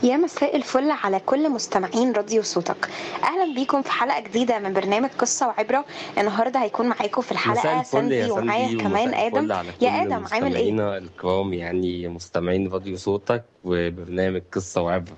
يا مساء الفل على كل مستمعين راديو صوتك اهلا بيكم في حلقه جديده من برنامج قصه وعبره النهارده هيكون معاكم في مساء الحلقه الفل يا ساندي ومعايا ساندي كمان ومساء ادم الفل على يا كل ادم عامل ايه مستمعينا الكرام يعني مستمعين راديو صوتك وبرنامج قصة وعبرة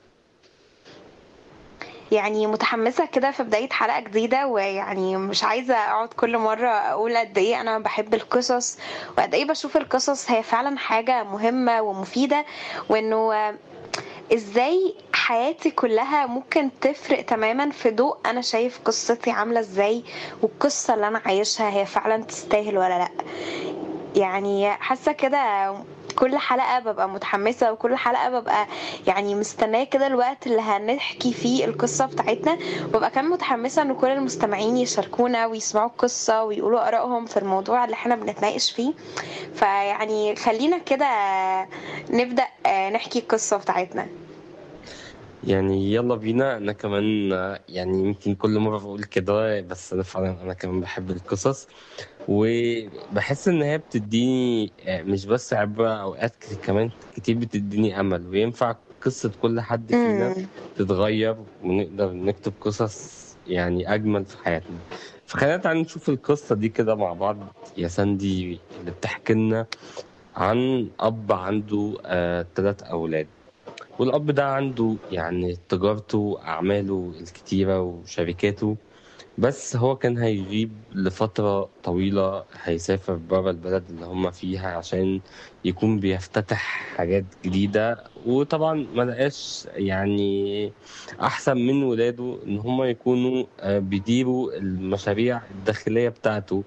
يعني متحمسه كده في بدايه حلقه جديده ويعني مش عايزه اقعد كل مره اقول قد ايه انا بحب القصص وقد ايه بشوف القصص هي فعلا حاجه مهمه ومفيده وانه ازاي حياتي كلها ممكن تفرق تماما في ضوء انا شايف قصتي عامله ازاي والقصه اللي انا عايشها هي فعلا تستاهل ولا لا يعني حاسه كده كل حلقة ببقى متحمسة وكل حلقة ببقى يعني مستنية كده الوقت اللي هنحكي فيه القصة بتاعتنا وببقى كمان متحمسة ان كل المستمعين يشاركونا ويسمعوا القصة ويقولوا آرائهم في الموضوع اللي احنا بنتناقش فيه فيعني خلينا كده نبدأ آه، نحكي القصة بتاعتنا يعني يلا بينا انا كمان آه، يعني يمكن كل مرة بقول كده بس انا فعلا انا كمان بحب القصص وبحس ان هي بتديني آه، مش بس عبرة اوقات كتير كمان كتير بتديني امل وينفع قصة كل حد فينا امم تتغير ونقدر نكتب قصص يعني أجمل في حياتنا فخلينا تعالى نشوف القصة دي كده مع بعض يا ساندي اللي بتحكي لنا عن أب عنده آه تلات أولاد والأب ده عنده يعني تجارته وأعماله الكتيرة وشركاته بس هو كان هيغيب لفترة طويلة هيسافر برا البلد اللي هم فيها عشان يكون بيفتتح حاجات جديدة وطبعا ما لقاش يعني أحسن من ولاده إن هم يكونوا آه، بيديروا المشاريع الداخلية بتاعته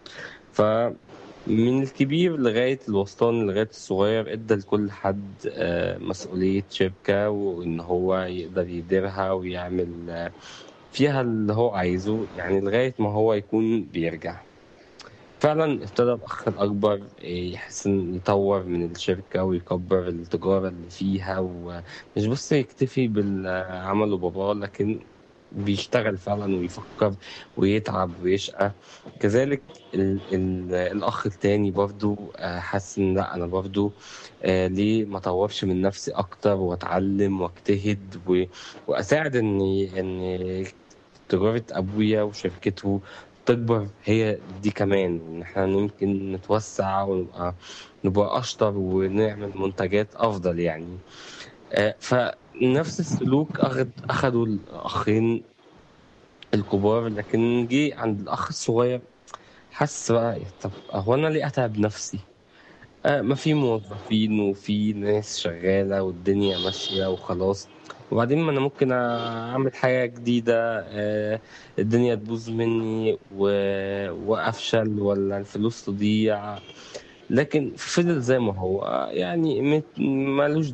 فمن الكبير لغاية الوسطاني لغاية الصغير ادى لكل حد آه، مسؤولية شركة وإن هو يقدر يديرها ويعمل آه، فيها اللي هو عايزه يعني لغاية ما هو يكون بيرجع فعلا ابتدى الأخ الأكبر يحس إن يطور من الشركة ويكبر التجارة اللي فيها ومش بس يكتفي بالعمل باباه لكن بيشتغل فعلا ويفكر ويتعب ويشقى كذلك ال ال الأخ التاني برضو آه، حس إن لأ أنا برضو آه، ليه ما أطورش من نفسي أكتر وأتعلم وأجتهد و- وأساعد إن إن تجارة أبويا وشركته تكبر هي دي كمان وإن إحنا ممكن نتوسع ونبقى نبقى أشطر ونعمل منتجات أفضل يعني آه، فنفس السلوك أخد أخدوا الأخين الكبار لكن جه عند الأخ الصغير حس بقى طب هو أنا ليه أتعب نفسي؟ آه ما في موظفين وفي ناس شغالة والدنيا ماشية وخلاص وبعدين ما أنا ممكن أعمل حاجة جديدة آه الدنيا تبوظ مني و... وأفشل ولا الفلوس تضيع لكن فضل زي ما هو آه، يعني مت- ملوش